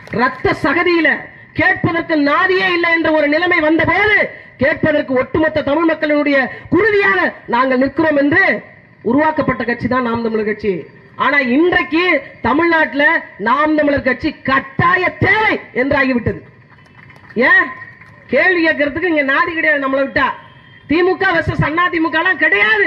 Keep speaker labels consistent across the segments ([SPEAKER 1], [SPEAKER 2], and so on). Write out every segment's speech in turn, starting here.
[SPEAKER 1] ரத்த சகதியில கேட்பதற்கு நாதியே இல்லை என்ற ஒரு நிலைமை வந்தபோது கேட்பதற்கு ஒட்டுமொத்த தமிழ் மக்களினுடைய குருதியாக நாங்கள் நிற்கிறோம் என்று உருவாக்கப்பட்ட கட்சி தான் நாம் தமிழர் கட்சி ஆனா இன்றைக்கு தமிழ்நாட்டுல நாம் தமிழர் கட்சி கட்டாய தேவை என்று ஆகிவிட்டது ஏன் கேள்வி கேட்கறதுக்கு இங்க நாதி கிடையாது நம்மளை விட்டா திமுக வெர்சஸ் அண்ணா திமுக எல்லாம் கிடையாது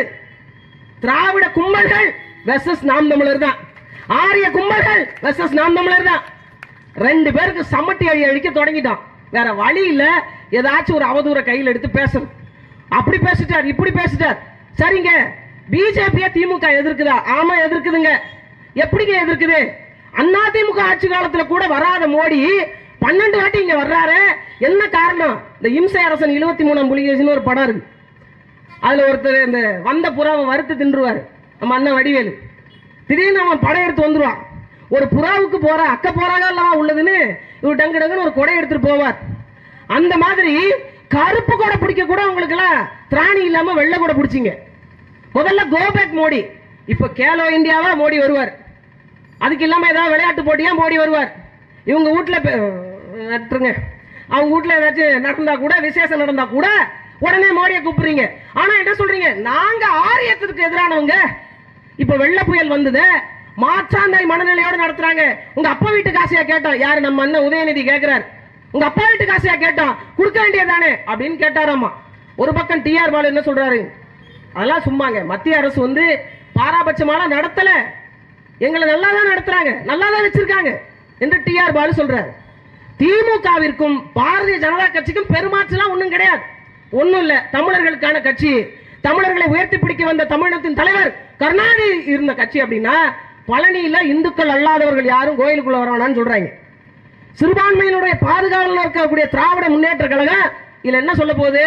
[SPEAKER 1] திராவிட கும்பல்கள் வெர்சஸ் நாம் தமிழர் தான் ஆரிய கும்பல்கள் வெர்சஸ் நாம் தமிழர் தான் ரெண்டு பேருக்கு சம்மட்டி அழி அழிக்க தொடங்கிட்டோம் வேற வழி இல்ல ஏதாச்சும் ஒரு அவதூற கையில் எடுத்து பேசணும் அப்படி பேசிட்டார் இப்படி பேசிட்டார் சரிங்க பிஜேபியா திமுக எதிர்க்குதா ஆமா எதிர்க்குதுங்க எப்படிங்க எதிர்க்குது அண்ணா திமுக ஆட்சி காலத்துல கூட வராத மோடி பன்னெண்டு வாட்டி இங்க வர்றாரு என்ன காரணம் இந்த இம்சை அரசன் இருபத்தி மூணாம் புலிகேசின்னு ஒரு படம் இருக்கு அதுல ஒருத்தர் இந்த வந்த புறாவை வறுத்து தின்றுவார் நம்ம அண்ணன் வடிவேலு திடீர்னு அவன் படம் எடுத்து வந்துருவான் ஒரு புறாவுக்கு போற அக்க போறாக அல்லவா உள்ளதுன்னு இவர் டங்கு டங்குன்னு ஒரு கொடை எடுத்துட்டு போவார் அந்த மாதிரி கருப்பு கொடை பிடிக்க கூட உங்களுக்கு எல்லாம் திராணி இல்லாம வெள்ளை கொடை பிடிச்சிங்க முதல்ல கோபேக் மோடி இப்ப கேலோ இந்தியாவா மோடி வருவார் அதுக்கு இல்லாம ஏதாவது விளையாட்டு போட்டியா மோடி வருவார் இவங்க வீட்டுல பெ- நட்டுருங்க அவங்க வீட்டுல ஏதாச்சும் நடந்தா கூட விசேஷம் நடந்தா கூட உடனே மோடியை கூப்பிடுறீங்க ஆனா என்ன சொல்றீங்க நாங்க ஆரியத்திற்கு எதிரானவங்க இப்ப வெள்ள புயல் வந்தது மாற்றாந்தாய் மனநிலையோட நடத்துறாங்க உங்க அப்பா வீட்டு காசையா கேட்டோம் யாரு நம்ம அண்ணன் உதயநிதி கேக்குறாரு உங்க அப்பா வீட்டு காசையா கேட்டோம் கொடுக்க வேண்டியதானே அப்படின்னு கேட்டாராமா ஒரு பக்கம் டிஆர் பாலு என்ன சொல்றாரு அதெல்லாம் சும்மாங்க மத்திய அரசு வந்து பாராபட்சமாலாம் நடத்தல எங்களை நல்லா தான் நடத்துறாங்க நல்லா தான் வச்சிருக்காங்க என்று டிஆர் பாலு சொல்றாரு திமுகவிற்கும் பாரதிய ஜனதா கட்சிக்கும் பெருமாற்றலாம் ஒண்ணும் கிடையாது ஒண்ணும் இல்ல தமிழர்களுக்கான கட்சி தமிழர்களை உயர்த்தி பிடிக்க வந்த தமிழகத்தின் தலைவர் கருணாநிதி இருந்த கட்சி அப்படின்னா பழனியில இந்துக்கள் அல்லாதவர்கள் யாரும் கோயிலுக்குள்ள வர வேணாம்னு சொல்றாங்க சிறுபான்மையினுடைய பாதுகாவலில் இருக்கக்கூடிய திராவிட முன்னேற்ற கழகம் இதுல என்ன சொல்ல போகுது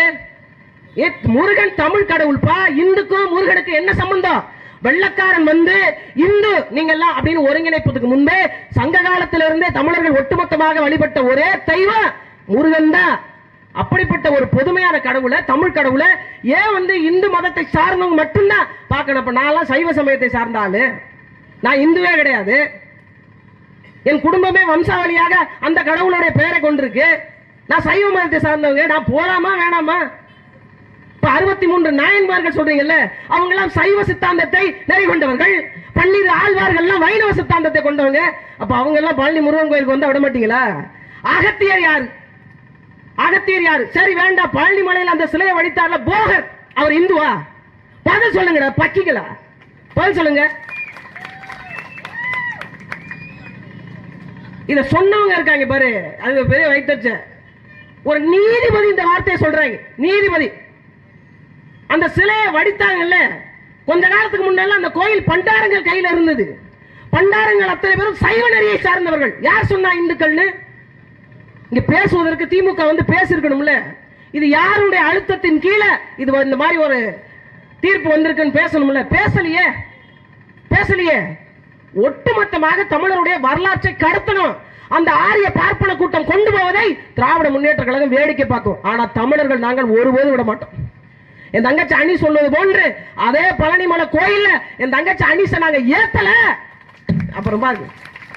[SPEAKER 1] ஏ, முருகன் தமிழ் கடவுள்பா இந்துக்கும் முருகனுக்கு என்ன சம்பந்தம் வெள்ளக்காரன் வந்து இந்து நீங்க எல்லாம் அப்படின்னு ஒருங்கிணைப்பதுக்கு முன்பே சங்க காலத்திலிருந்தே தமிழர்கள் ஒட்டுமொத்தமாக வழிபட்ட ஒரே தெய்வம் முருகன் தான் அப்படிப்பட்ட ஒரு பொதுமையான கடவுளை தமிழ் கடவுளை ஏன் வந்து இந்து மதத்தை சார்ந்தவங்க மட்டும்தான் பார்க்கணும் அப்ப நான்லாம் சைவ சமயத்தை சார்ந்த ஆளு நான் இந்துவே கிடையாது என் குடும்பமே வம்சாவளியாக அந்த கடவுளுடைய பெயரை கொண்டிருக்கு நான் சைவ மதத்தை சார்ந்தவங்க நான் போலாமா வேணாமா இப்ப அறுபத்தி மூன்று நாயன்மார்கள் சொல்றீங்கல்ல அவங்க எல்லாம் சைவ சித்தாந்தத்தை நெறி கொண்டவர்கள் பன்னிரு ஆழ்வார்கள் எல்லாம் வைணவ சித்தாந்தத்தை கொண்டவங்க அப்ப அவங்க எல்லாம் பழனி முருகன் கோயிலுக்கு வந்து விட மாட்டீங்களா அகத்தியர் யார் அகத்தியர் யார் சரி வேண்டாம் பழனி மலையில அந்த சிலையை வடித்தார்ல போகர் அவர் இந்துவா பதில் சொல்லுங்கடா பக்கிகளா பதில் சொல்லுங்க இத சொன்னவங்க இருக்காங்க பாரு அது பெரிய வைத்தச்ச ஒரு நீதிபதி இந்த வார்த்தையை சொல்றாங்க நீதிபதி அந்த சிலையை வடித்தாங்கல்ல கொஞ்ச காலத்துக்கு முன்னால அந்த கோயில் பண்டாரங்கள் கையில இருந்தது பண்டாரங்கள் அத்தனை பேரும் சைவ நெறியை சார்ந்தவர்கள் யார் சொன்னா இந்துக்கள்னு இங்க பேசுவதற்கு திமுக வந்து பேசிருக்கணும்ல இது யாருடைய அழுத்தத்தின் கீழே இது இந்த மாதிரி ஒரு தீர்ப்பு வந்திருக்குன்னு பேசணும்ல பேசலையே பேசலையே ஒட்டுமொத்தமாக தமிழருடைய வரலாற்றை கடத்தணும் அந்த ஆரிய பார்ப்பன கூட்டம் கொண்டு போவதை திராவிட முன்னேற்ற கழகம் வேடிக்கை பார்க்கும் ஆனா தமிழர்கள் நாங்கள் ஒருபோதும் விட மாட்டோம் என் தங்கச்சி அணி சொல்வது போன்று அதே பழனிமலை கோயில்ல என் தங்கச்சி அணிசை நாங்க ஏத்தல அப்புறம் பாருங்க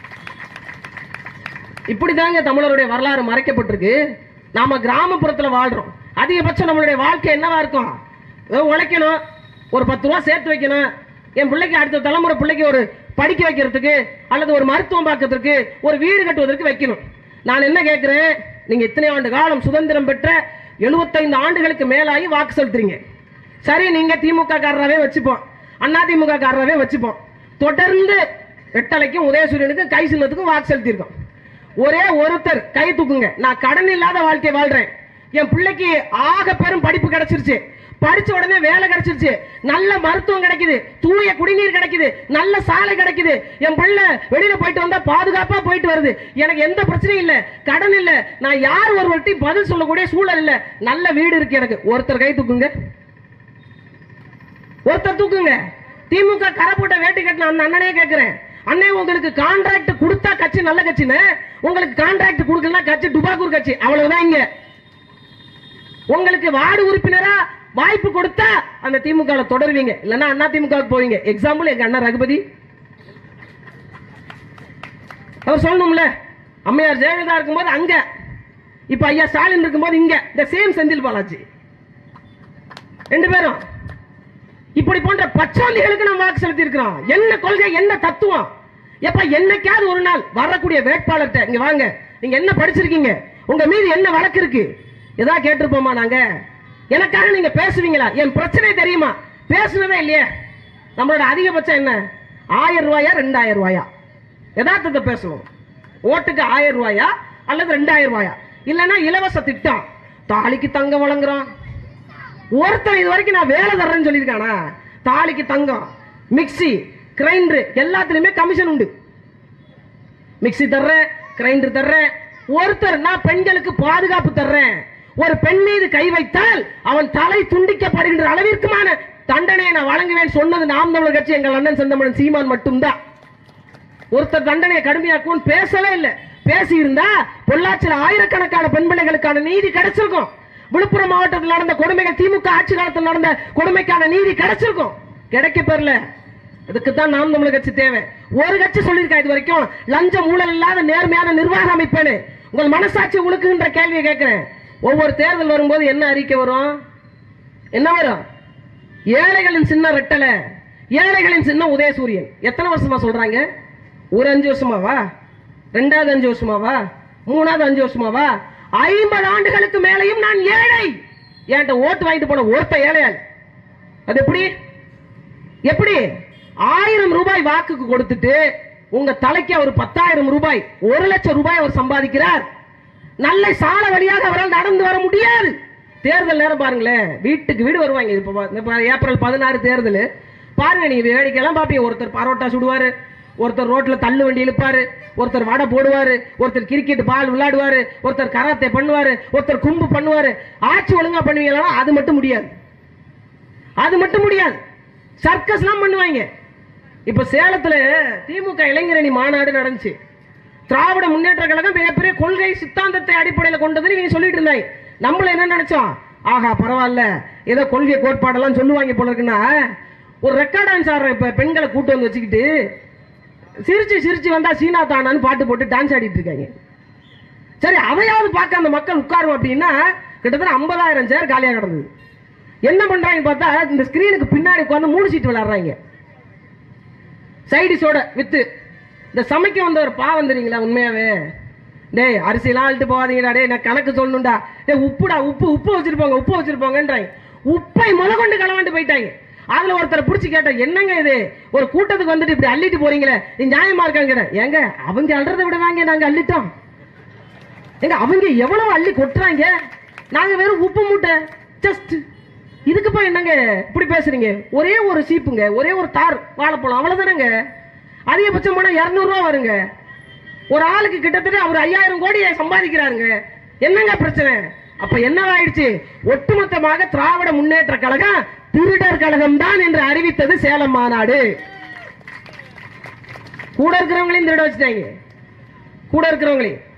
[SPEAKER 1] இப்படிதாங்க தமிழருடைய வரலாறு மறைக்கப்பட்டிருக்கு நாம கிராமப்புறத்துல வாழ்றோம் அதிகபட்சம் நம்மளுடைய வாழ்க்கை என்னவா இருக்கும் ஏதோ உழைக்கணும் ஒரு பத்து ரூபா சேர்த்து வைக்கணும் என் பிள்ளைக்கு அடுத்த தலைமுறை பிள்ளைக்கு ஒரு படிக்க வைக்கிறதுக்கு அல்லது ஒரு மருத்துவம் பார்க்கறதுக்கு ஒரு வீடு கட்டுவதற்கு வைக்கணும் நான் என்ன கேட்கிறேன் நீங்க இத்தனை ஆண்டு காலம் சுதந்திரம் பெற்ற 75 ஆண்டுகளுக்கு மேலாகி வாக்கு செலுத்துறீங்க சரி நீங்க திமுக காரராகவே வச்சுப்போம் அண்ணா திமுக காரராகவே வச்சுப்போம் தொடர்ந்து வெட்டலைக்கும் உதயசூரியனுக்கும் கை சின்னத்துக்கும் வாக்கு செலுத்தியிருக்கோம் ஒரே ஒருத்தர் கை தூக்குங்க நான் கடன் இல்லாத வாழ்க்கை வாழ்றேன் என் பிள்ளைக்கு ஆக பெரும் படிப்பு கிடைச்சிருச்சு படிச்ச உடனே வேலை கிடைச்சிருச்சு நல்ல மருத்துவம் கிடைக்குது தூய குடிநீர் கிடைக்குது நல்ல சாலை கிடைக்குது என் பிள்ளை வெளியில போயிட்டு வந்தா பாதுகாப்பா போயிட்டு வருது எனக்கு எந்த பிரச்சனையும் இல்ல கடன் இல்ல நான் யார் ஒருவர்கிட்டையும் பதில் சொல்லக்கூடிய சூழல் இல்ல நல்ல வீடு இருக்கு எனக்கு ஒருத்தர் கை தூக்குங்க ஒருத்தர் தூக்குங்க திமுக கரை போட்ட வேட்டி கட்டின அந்த அண்ணனே கேட்கிறேன் அண்ணே உங்களுக்கு கான்ட்ராக்ட் கொடுத்தா கட்சி நல்ல கட்சின்னு உங்களுக்கு கான்ட்ராக்ட் கொடுக்கலனா கட்சி டுபாக்கூர் கட்சி அவ்வளவுதான் இங்க உங்களுக்கு வார்டு உறுப்பினரா வாய்ப்பு கொடுத்தா அந்த திமுக ல தொடருவீங்க இல்லன்னா அண்ணா திமுக க்கு போவீங்க எக்ஸாம்பிள் எங்க அண்ணா ரகுபதி அவர் சொல்லணும்ல அம்மையார் ஜெயலலிதா இருக்கும்போது அங்க இப்ப ஐயா ஸ்டாலின் இருக்கும்போது இங்க இந்த சேம் செந்தில் பாலாஜி ரெண்டு பேரும் இப்படி போன்ற பச்சாந்திகளுக்கு நாம் வாக்கு செலுத்தி இருக்கிறோம் என்ன கொள்கை என்ன தத்துவம் எப்ப என்னைக்காவது ஒரு நாள் வரக்கூடிய வேட்பாளர்கிட்ட இங்க வாங்க நீங்க என்ன படிச்சிருக்கீங்க உங்க மீது என்ன வழக்கு இருக்கு ஏதா கேட்டிருப்போமா நாங்க எனக்காக நீங்க பேசுவீங்களா என் பிரச்சனை தெரியுமா பேசுனதே இல்லையே நம்மளோட அதிகபட்சம் என்ன ஆயிரம் ரூபாயா ரெண்டாயிரம் ரூபாயா யதார்த்தத்தை பேசணும் ஓட்டுக்கு ஆயிரம் ரூபாயா அல்லது ரெண்டாயிரம் ரூபாயா இல்லைன்னா இலவச திட்டம் தாலிக்கு தங்கம் வழங்குறோம் ஒருத்தர் இது வரைக்கும் நான் வேலை தர்றேன்னு சொல்லியிருக்கானா தாலிக்கு தங்கம் மிக்ஸி கிரைண்டர் எல்லாத்துலயுமே கமிஷன் உண்டு மிக்ஸி தர்றேன் கிரைண்டர் தர்றேன் ஒருத்தர் நான் பெண்களுக்கு பாதுகாப்பு தர்றேன் ஒரு பெண் மீது கை வைத்தால் அவன் தலை துண்டிக்கப்படுகின்ற அளவிற்குமான தண்டனையை நான் வழங்குவேன் சொன்னது நாம் தமிழர் கட்சி எங்கள் அண்ணன் செந்தமன் சீமான் மட்டும்தான் ஒருத்தர் தண்டனையை கடுமையாக்கும் பேசவே இல்லை பேசி இருந்தா பொள்ளாச்சியில் ஆயிரக்கணக்கான பெண் பிள்ளைகளுக்கான நீதி கிடைச்சிருக்கும் விழுப்புரம் மாவட்டத்தில் நடந்த கொடுமைகள் திமுக ஆட்சி காலத்தில் நடந்த கொடுமைக்கான நீதி கிடைச்சிருக்கும் கிடைக்க பெறல இதுக்கு தான் நாம் தமிழர் கட்சி தேவை ஒரு கட்சி சொல்லியிருக்கா இது வரைக்கும் லஞ்ச ஊழல் இல்லாத நேர்மையான நிர்வாக அமைப்பேன்னு உங்கள் மனசாட்சி உழுக்குகின்ற கேள்வியை கேட்கிறேன் ஒவ்வொரு தேர்தல் வரும்போது என்ன அறிக்கை வரும் என்ன வரும் ஏழைகளின் சின்ன ரெட்டலை ஏழைகளின் சின்ன உதயசூரியன் எத்தனை வருஷமா சொல்றாங்க ஒரு அஞ்சு வருஷமாவா ரெண்டாவது அஞ்சு வருஷமாவா மூணாவது அஞ்சு வருஷமாவா ஐம்பது ஆண்டுகளுக்கு மேலையும் நான் ஏழை என்கிட்ட ஓட்டு வாங்கிட்டு போன ஒருத்த ஏழையால் அது எப்படி எப்படி ஆயிரம் ரூபாய் வாக்குக்கு கொடுத்துட்டு உங்க தலைக்கு அவர் பத்தாயிரம் ரூபாய் ஒரு லட்சம் ரூபாய் அவர் சம்பாதிக்கிறார் நல்ல சால வழியாக அவரால் நடந்து வர முடியாது தேர்தல் நேரம் பாருங்களேன் வீட்டுக்கு வீடு வருவாங்க இது இப்ப பா- இப்ப ஏப்ரல் பதினாறு தேர்தல் பாருங்க நீங்க வேடிக்கையெல்லாம் பாப்பீங்க ஒருத்தர் பரோட்டா சுடுவாரு ஒருத்தர் ரோட்ல தள்ளு வண்டி இழுப்பாரு ஒருத்தர் வடை போடுவாரு ஒருத்தர் கிரிக்கெட் பால் விளையாடுவாரு ஒருத்தர் கராத்தே பண்ணுவாரு ஒருத்தர் கும்பு பண்ணுவாரு ஆட்சி ஒழுங்கா பண்ணுவீங்களா அது மட்டும் முடியாது அது மட்டும் முடியாது சர்க்கஸ்லாம் பண்ணுவாங்க இப்ப சேலத்துல திமுக இளைஞரணி மாநாடு நடந்துச்சு திராவிட முன்னேற்ற கழகம் மிகப்பெரிய கொள்கை சித்தாந்தத்தை அடிப்படையில் கொண்டதுன்னு இவங்க சொல்லிட்டு இருந்தாங்க நம்மள என்ன நினைச்சோம் ஆஹா பரவாயில்ல ஏதோ கொள்கை கோட்பாடெல்லாம் சொல்லுவாங்க போல இருக்குன்னா ஒரு ரெக்கார்ட் டான்ஸ் ஆடுற இப்ப பெண்களை கூட்டு வந்து வச்சுக்கிட்டு சிரிச்சு சிரிச்சு வந்தா சீனா தானான்னு பாட்டு போட்டு டான்ஸ் ஆடிட்டு இருக்காங்க சரி அதையாவது பார்க்க அந்த மக்கள் உட்காரும் அப்படின்னா கிட்டத்தட்ட ஐம்பதாயிரம் சேர் காலியாக கிடந்தது என்ன பண்றாங்க பார்த்தா இந்த ஸ்கிரீனுக்கு பின்னாடி உட்காந்து மூணு சீட் விளையாடுறாங்க சைடிஷோட வித்து இந்த சமைக்க வந்தவர் பாவம் தெரியுங்களா உண்மையாவே டேய் அரிசிலாம் அழுட்டு போகாதீங்கடா டேய் நான் கணக்கு சொல்லணும்டா டேய் உப்புடா உப்பு உப்பு வச்சிருப்பாங்க உப்பு வச்சிருப்பாங்கன்றாங்க உப்பை முத கொண்டு களவாண்டு போயிட்டாங்க அதுல ஒருத்தரை பிடிச்சி கேட்டேன் என்னங்க இது ஒரு கூட்டத்துக்கு வந்துட்டு இப்படி அள்ளிட்டு போறீங்களே இது நியாயமா இருக்காங்க கேட்டேன் ஏங்க அவங்க அள்ளுறதை விட வாங்க நாங்க அள்ளிட்டோம் ஏங்க அவங்க எவ்வளவு அள்ளி கொட்டுறாங்க நாங்க வெறும் உப்பு மூட்டை ஜஸ்ட் இதுக்கு போய் என்னங்க இப்படி பேசுறீங்க ஒரே ஒரு சீப்புங்க ஒரே ஒரு தார் வாழைப்பழம் அவ்வளவுதானங்க அதிகபட்சம் போனா இரநூறுவா வருங்க ஒரு ஆளுக்கு கிட்டத்தட்ட அவர் ஐயாயிரம் கோடியை சம்பாதிக்கிறாருங்க என்னங்க பிரச்சனை அப்ப என்னவாயிடுச்சு ஒட்டுமொத்தமாக திராவிட முன்னேற்ற கழகம் திருடர் கழகம் தான் என்று அறிவித்தது சேலம் மாநாடு கூட இருக்கிறவங்களையும் திருட வச்சுட்டாங்க கூட இருக்கிறவங்களையும்